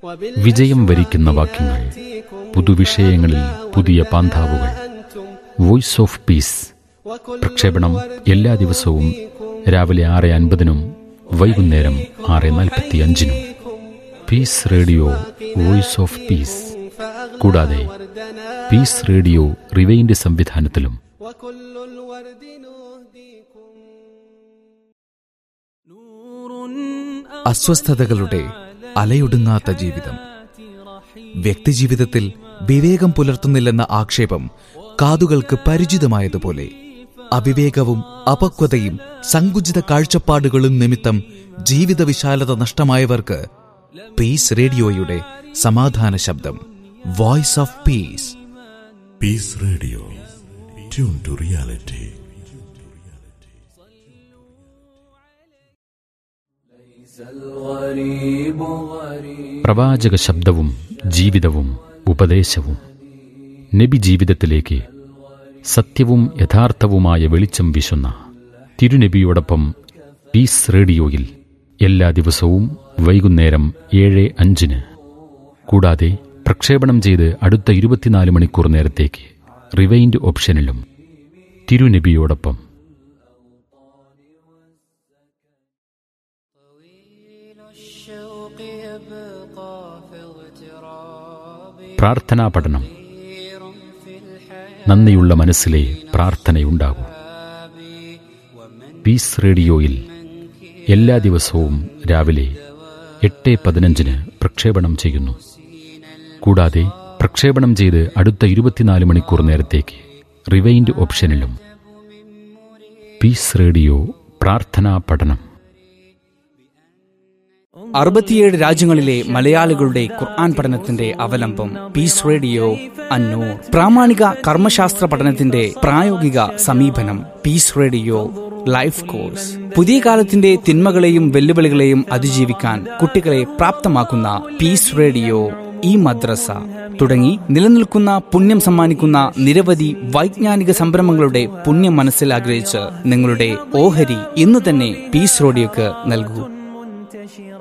വിജയം വരിക്കുന്ന വാക്യങ്ങൾ പുതുവിഷയങ്ങളിൽ പുതിയ പാന്താവുകൾ വോയിസ് ഓഫ് പീസ് പ്രക്ഷേപണം എല്ലാ ദിവസവും രാവിലെ ആറ് അൻപതിനും വൈകുന്നേരം ആറ് നാൽപ്പത്തി അഞ്ചിനും peace radio voice of peace കൂടാതെ പീസ് റേഡിയോ റിവൈൻഡ് സംവിധാനത്തിലും وكل الورد نهديكم അസ്വസ്ഥതകളുടെ അലയൊടുങ്ങാത്ത ജീവിതം വ്യക്തിജീവിതത്തിൽ വിവേകം പുലർത്തുന്നില്ലെന്ന ആക്ഷേപം കാതുകൾക്ക് പരിചിതമായതുപോലെ അവിവേകവും അപക്വതയും സങ്കുചിത കാഴ്ചപ്പാടുകളും നിമിത്തം ജീവിത വിശാലത നഷ്ടമായവർക്ക് പീസ് റേഡിയോയുടെ സമാധാന ശബ്ദം voice of peace Peace Radio. Tune to reality. പ്രവാചക ശബ്ദവും ജീവിതവും ഉപദേശവും നബി ജീവിതത്തിലേക്ക് സത്യവും യഥാർത്ഥവുമായ വെളിച്ചം വീശുന്ന തിരുനബിയോടൊപ്പം പീസ് റേഡിയോയിൽ എല്ലാ ദിവസവും വൈകുന്നേരം ഏഴ് അഞ്ചിന് കൂടാതെ പ്രക്ഷേപണം ചെയ്ത് അടുത്ത ഇരുപത്തിനാല് മണിക്കൂർ നേരത്തേക്ക് റിവൈൻഡ് ഓപ്ഷനിലും തിരുനബിയോടൊപ്പം الشوق يبقى في اغتراب പ്രാർത്ഥനാ പഠനം كثير في الحياة നന്ദിയുള്ള മനസ്സിലെ പ്രാർത്ഥനയുണ്ടാകൂ പീസ് റേഡിയോയിൽ എല്ലാ ദിവസവും രാവിലെ എട്ട് പതിനഞ്ചിന് പ്രക്ഷേപണം ചെയ്യുന്നു കൂടാതെ പ്രക്ഷേപണം ചെയ്ത് അടുത്ത ഇരുപത്തിനാല് മണിക്കൂർ നേരത്തേക്ക് റിവൈൻഡ് ഓപ്ഷനിലും പീസ് റേഡിയോ പ്രാർത്ഥനാ പഠനം അറുപത്തിയേഴ് രാജ്യങ്ങളിലെ മലയാളികളുടെ ഖുർആൻ പഠനത്തിന്റെ അവലംബം പീസ് റേഡിയോ അന്നൂർ പ്രാമാണിക കർമ്മശാസ്ത്ര പഠനത്തിന്റെ പ്രായോഗിക സമീപനം പീസ് റേഡിയോ ലൈഫ് കോഴ്സ് പുതിയ കാലത്തിന്റെ തിന്മകളെയും വെല്ലുവിളികളെയും അതിജീവിക്കാൻ കുട്ടികളെ പ്രാപ്തമാക്കുന്ന പീസ് റേഡിയോ ഈ മദ്രസ തുടങ്ങി നിലനിൽക്കുന്ന പുണ്യം സമ്മാനിക്കുന്ന നിരവധി വൈജ്ഞാനിക സംരംഭങ്ങളുടെ പുണ്യം മനസ്സിൽ ആഗ്രഹിച്ച് നിങ്ങളുടെ ഓഹരി ഇന്ന് തന്നെ പീസ് റേഡിയോക്ക് നൽകൂ